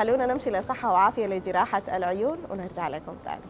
خلونا نمشي لصحة وعافية لجراحة العيون ونرجع لكم ثاني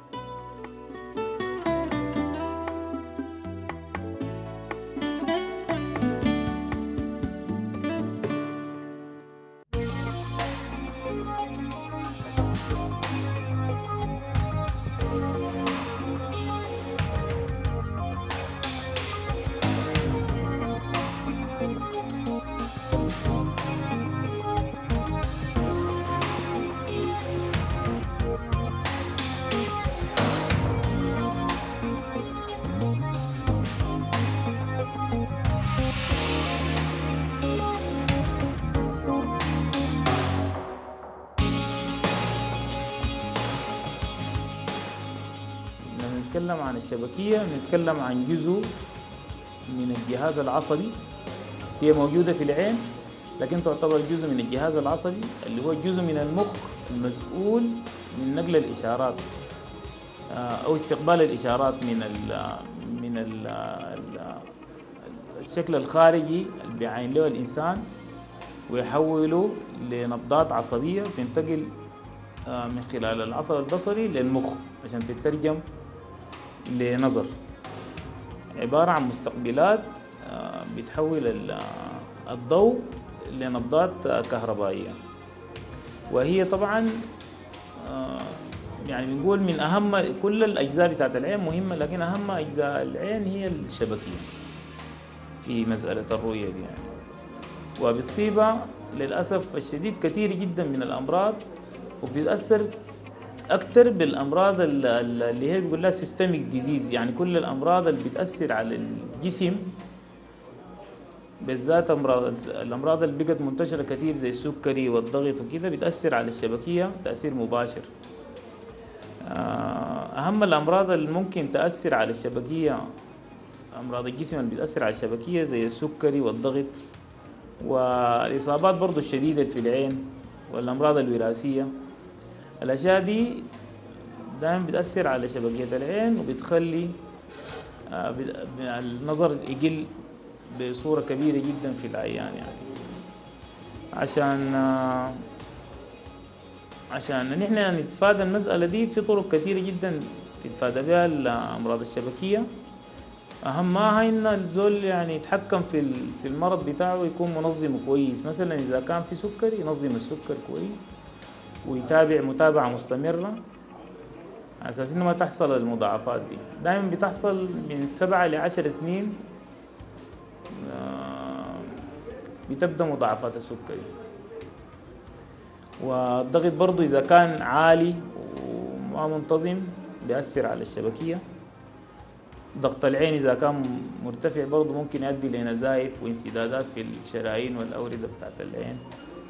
لما نتكلم عن الشبكية نتكلم عن جزء من الجهاز العصبي هي موجودة في العين لكن تعتبر جزء من الجهاز العصبي اللي هو جزء من المخ المسؤول من نقل الإشارات آه، أو استقبال الإشارات من ال من ال الشكل الخارجي اللي بيعين له الإنسان ويحوله لنبضات عصبية تنتقل آه، من خلال العصب البصري للمخ عشان تترجم لنظر عبارة عن مستقبلات آه، بتحول ال- آه، الضوء لنبضات آه، كهربائية وهي طبعا آه، يعني بنقول من أهم كل الأجزاء بتاعت العين مهمة لكن أهم أجزاء العين هي الشبكية في مسألة الرؤية دي يعني وبتصيبها للأسف الشديد كثير جدا من الأمراض وبتتأثر أكثر بالأمراض ال- ال- اللي هي بيقول لها سيستميك ديزيز يعني كل الأمراض اللي بتأثر على الجسم بالذات أمراض الأمراض اللي بقت منتشرة كثير زي السكري والضغط وكده بتأثر على الشبكية تأثير مباشر آه، أهم الأمراض اللي ممكن تأثر على الشبكية أمراض الجسم اللي بتأثر على الشبكية زي السكري والضغط والإصابات برضو الشديدة في العين والأمراض الوراثية الأشياء دي دائما بتأثر على شبكية العين وبتخلي آه، بت- النظر يقل بصورة كبيرة جدا في العيان يعني عشان آه، عشان نحن نتفادى المسألة دي في طرق كثيرة جدا تتفادى بها الأمراض الشبكية أهمها إن الزول يعني يتحكم في ال- في المرض بتاعه يكون منظم كويس مثلا إذا كان في سكر ينظم السكر كويس ويتابع متابعة مستمرة على أساس إنه ما تحصل المضاعفات دي دائما بتحصل من سبعة لعشر سنين آه، بتبدأ مضاعفات السكري والضغط برضو إذا كان عالي وما منتظم بيأثر على الشبكية ضغط العين إذا كان مرتفع برضو ممكن يؤدي لنزايف وانسدادات في الشرايين والأوردة بتاعت العين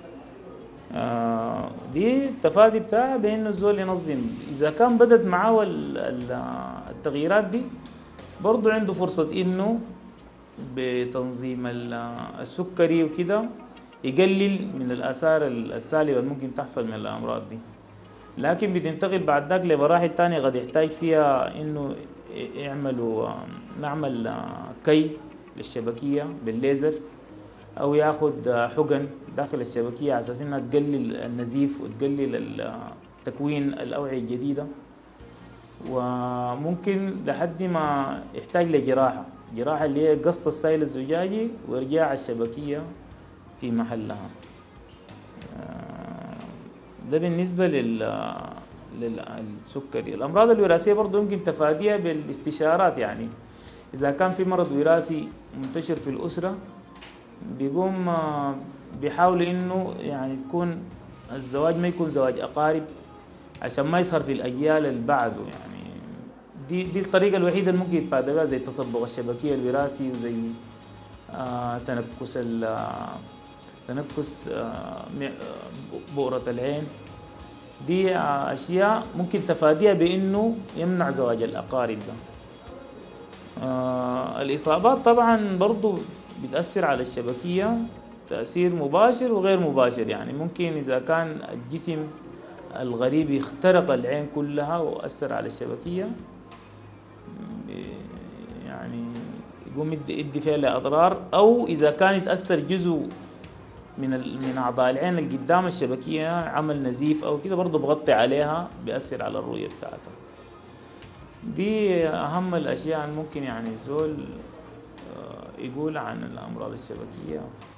آه، دي التفادي بتاعها بانه الزول ينظم اذا كان بدت معاه ال- ال- التغييرات دي برضو عنده فرصة انه بتنظيم ال- السكري وكده يقلل من الاثار السالبة اللي ممكن تحصل من الامراض دي لكن بتنتقل بعد ذاك لمراحل تانية قد يحتاج فيها انه يعملوا نعمل كي للشبكية بالليزر او ياخد حقن داخل الشبكيه على اساس انها تقلل النزيف وتقلل ال- تكوين الاوعيه الجديده وممكن لحد ما يحتاج لجراحه جراحه اللي هي قص السائل الزجاجي وارجاع الشبكيه في محلها آه، ده بالنسبه لل للسكري الامراض الوراثيه برضه يمكن تفاديها بالاستشارات يعني اذا كان في مرض وراثي منتشر في الاسره بيقوم آه، بيحاولوا انه يعني تكون الزواج ما يكون زواج اقارب عشان ما يظهر في الاجيال اللي بعده يعني دي دي الطريقه الوحيده اللي ممكن يتفادى بها زي التصبغ الشبكيه الوراثي وزي آه تنكس ال- آه، تنكس آه م- آه، بؤرة العين دي آه، اشياء ممكن تفاديها بانه يمنع زواج الاقارب ده آه الإصابات طبعا برضو بتأثر على الشبكية تأثير مباشر وغير مباشر يعني ممكن إذا كان الجسم الغريب اخترق العين كلها وأثر على الشبكية ب- يعني يقوم يدي يدي فيها لأضرار أو إذا كان يتأثر جزء من ال- من اعضاء العين اللي قدام الشبكيه عمل نزيف او كده برضه بغطي عليها بيأثر على الرؤيه بتاعتها دي اهم الاشياء اللي ممكن يعني الزول آه، يقول عن الامراض الشبكيه